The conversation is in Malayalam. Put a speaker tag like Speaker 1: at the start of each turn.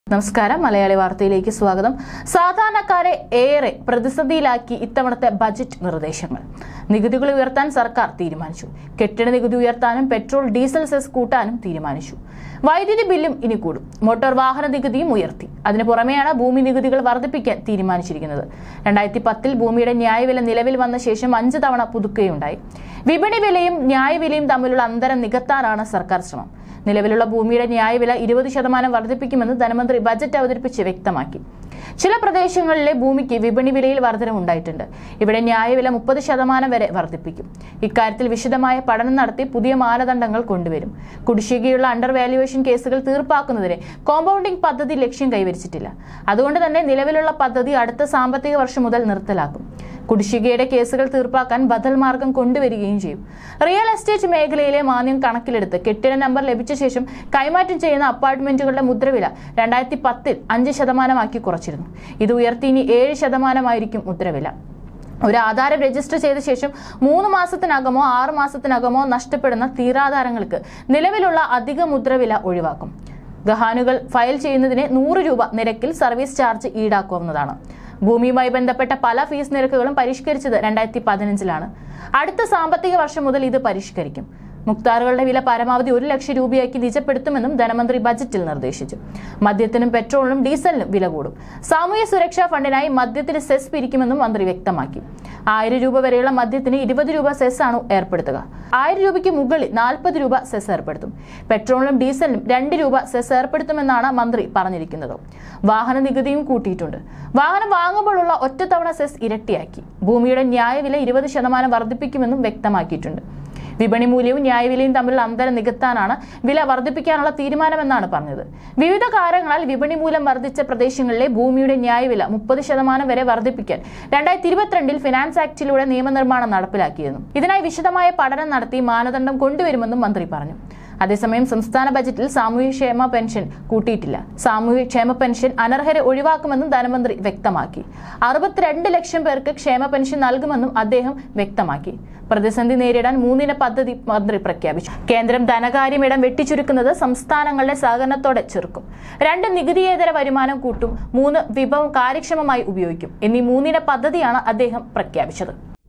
Speaker 1: നമസ്കാരം മലയാളി വാർത്തയിലേക്ക് സ്വാഗതം സാധാരണക്കാരെ ഏറെ പ്രതിസന്ധിയിലാക്കി ഇത്തവണത്തെ ബജറ്റ് നിർദ്ദേശങ്ങൾ നികുതികൾ ഉയർത്താൻ സർക്കാർ തീരുമാനിച്ചു കെട്ടിട നികുതി ഉയർത്താനും പെട്രോൾ ഡീസൽ സെസ് കൂട്ടാനും തീരുമാനിച്ചു വൈദ്യുതി ബില്ലും ഇനി കൂടും മോട്ടോർ വാഹന നികുതിയും ഉയർത്തി അതിനു പുറമെയാണ് ഭൂമി നികുതികൾ വർദ്ധിപ്പിക്കാൻ തീരുമാനിച്ചിരിക്കുന്നത് രണ്ടായിരത്തി പത്തിൽ ഭൂമിയുടെ ന്യായവില നിലവിൽ വന്ന ശേഷം അഞ്ച് തവണ പുതുക്കുകയുണ്ടായി വിപണി വിലയും ന്യായവിലയും തമ്മിലുള്ള അന്തരം നികത്താനാണ് സർക്കാർ ശ്രമം നിലവിലുള്ള ഭൂമിയുടെ ന്യായവില ഇരുപത് ശതമാനം വർദ്ധിപ്പിക്കുമെന്ന് ധനമന്ത്രി ബജറ്റ് അവതരിപ്പിച്ച് വ്യക്തമാക്കി ചില പ്രദേശങ്ങളിലെ ഭൂമിക്ക് വിപണി വിലയിൽ വർധനവുണ്ടായിട്ടുണ്ട് ഇവിടെ ന്യായവില മുപ്പത് ശതമാനം വരെ വർദ്ധിപ്പിക്കും ഇക്കാര്യത്തിൽ വിശദമായ പഠനം നടത്തി പുതിയ മാനദണ്ഡങ്ങൾ കൊണ്ടുവരും കുടിശ്ശികയുള്ള അണ്ടർ വാല്യുവേഷൻ കേസുകൾ തീർപ്പാക്കുന്നതിന് കോമ്പൗണ്ടിംഗ് പദ്ധതി ലക്ഷ്യം കൈവരിച്ചിട്ടില്ല അതുകൊണ്ട് തന്നെ നിലവിലുള്ള പദ്ധതി അടുത്ത സാമ്പത്തിക വർഷം മുതൽ നിർത്തലാക്കും കുടിശ്ശികയുടെ കേസുകൾ തീർപ്പാക്കാൻ ബദൽ മാർഗം കൊണ്ടുവരികയും ചെയ്യും റിയൽ എസ്റ്റേറ്റ് മേഖലയിലെ മാന്യം കണക്കിലെടുത്ത് കെട്ടിട നമ്പർ ലഭിച്ച ശേഷം കൈമാറ്റം ചെയ്യുന്ന അപ്പാർട്ട്മെന്റുകളുടെ മുദ്രവില രണ്ടായിരത്തി പത്തിൽ അഞ്ച് ശതമാനമാക്കി കുറച്ചിരുന്നു ഇത് ഉയർത്തി ഇനി ഏഴ് ശതമാനമായിരിക്കും മുദ്രവില ഒരു ആധാരം രജിസ്റ്റർ ചെയ്ത ശേഷം മൂന്ന് മാസത്തിനകമോ ആറ് മാസത്തിനകമോ നഷ്ടപ്പെടുന്ന തീരാധാരങ്ങൾക്ക് നിലവിലുള്ള അധിക മുദ്രവില ഒഴിവാക്കും ഗഹാനുകൾ ഫയൽ ചെയ്യുന്നതിന് നൂറ് രൂപ നിരക്കിൽ സർവീസ് ചാർജ് ഈടാക്കാവുന്നതാണ് ഭൂമിയുമായി ബന്ധപ്പെട്ട പല ഫീസ് നിരക്കുകളും പരിഷ്കരിച്ചത് രണ്ടായിരത്തി പതിനഞ്ചിലാണ് അടുത്ത സാമ്പത്തിക വർഷം മുതൽ ഇത് പരിഷ്കരിക്കും മുക്താറുകളുടെ വില പരമാവധി ഒരു ലക്ഷം രൂപയാക്കി നിജപ്പെടുത്തുമെന്നും ധനമന്ത്രി ബജറ്റിൽ നിർദ്ദേശിച്ചു മദ്യത്തിനും പെട്രോളിനും ഡീസലിനും വില കൂടും സാമൂഹ്യ സുരക്ഷാ ഫണ്ടിനായി മദ്യത്തിന് സെസ് പിരിക്കുമെന്നും മന്ത്രി വ്യക്തമാക്കി ആയിരം രൂപ വരെയുള്ള മദ്യത്തിന് ഇരുപത് രൂപ സെസ് ആണ് ഏർപ്പെടുത്തുക ആയിരം രൂപയ്ക്ക് മുകളിൽ നാൽപ്പത് രൂപ സെസ് ഏർപ്പെടുത്തും പെട്രോളിനും ഡീസലിനും രണ്ട് രൂപ സെസ് ഏർപ്പെടുത്തുമെന്നാണ് മന്ത്രി പറഞ്ഞിരിക്കുന്നത് വാഹന നികുതിയും കൂട്ടിയിട്ടുണ്ട് വാഹനം വാങ്ങുമ്പോഴുള്ള ഒറ്റത്തവണ സെസ് ഇരട്ടിയാക്കി ഭൂമിയുടെ ന്യായവില ഇരുപത് ശതമാനം വർദ്ധിപ്പിക്കുമെന്നും വ്യക്തമാക്കിയിട്ടുണ്ട് വിപണി മൂല്യവും ന്യായവിലയും തമ്മിലുള്ള അന്തരം നികത്താനാണ് വില വർദ്ധിപ്പിക്കാനുള്ള തീരുമാനമെന്നാണ് പറഞ്ഞത് വിവിധ കാരണങ്ങളാൽ വിപണി മൂല്യം വർദ്ധിച്ച പ്രദേശങ്ങളിലെ ഭൂമിയുടെ ന്യായവില മുപ്പത് ശതമാനം വരെ വർദ്ധിപ്പിക്കാൻ രണ്ടായിരത്തി ഇരുപത്തിരണ്ടിൽ ഫിനാൻസ് ആക്ടിലൂടെ നിയമനിർമ്മാണം നടപ്പിലാക്കിയിരുന്നു ഇതിനായി വിശദമായ പഠനം നടത്തി മാനദണ്ഡം കൊണ്ടുവരുമെന്നും മന്ത്രി പറഞ്ഞു അതേസമയം സംസ്ഥാന ബജറ്റിൽ സാമൂഹ്യക്ഷേമ പെൻഷൻ കൂട്ടിയിട്ടില്ല സാമൂഹ്യക്ഷേമ പെൻഷൻ അനർഹരെ ഒഴിവാക്കുമെന്നും ധനമന്ത്രി വ്യക്തമാക്കി അറുപത്തിരണ്ട് ലക്ഷം പേർക്ക് ക്ഷേമ പെൻഷൻ നൽകുമെന്നും അദ്ദേഹം വ്യക്തമാക്കി പ്രതിസന്ധി നേരിടാൻ മൂന്നിന പദ്ധതി മന്ത്രി പ്രഖ്യാപിച്ചു കേന്ദ്രം ധനകാര്യമിടം വെട്ടിച്ചുരുക്കുന്നത് സംസ്ഥാനങ്ങളുടെ സഹകരണത്തോടെ ചെറുക്കും രണ്ട് നികുതിയേതര വരുമാനം കൂട്ടും മൂന്ന് വിഭവം കാര്യക്ഷമമായി ഉപയോഗിക്കും എന്നീ മൂന്നിന പദ്ധതിയാണ് അദ്ദേഹം പ്രഖ്യാപിച്ചത്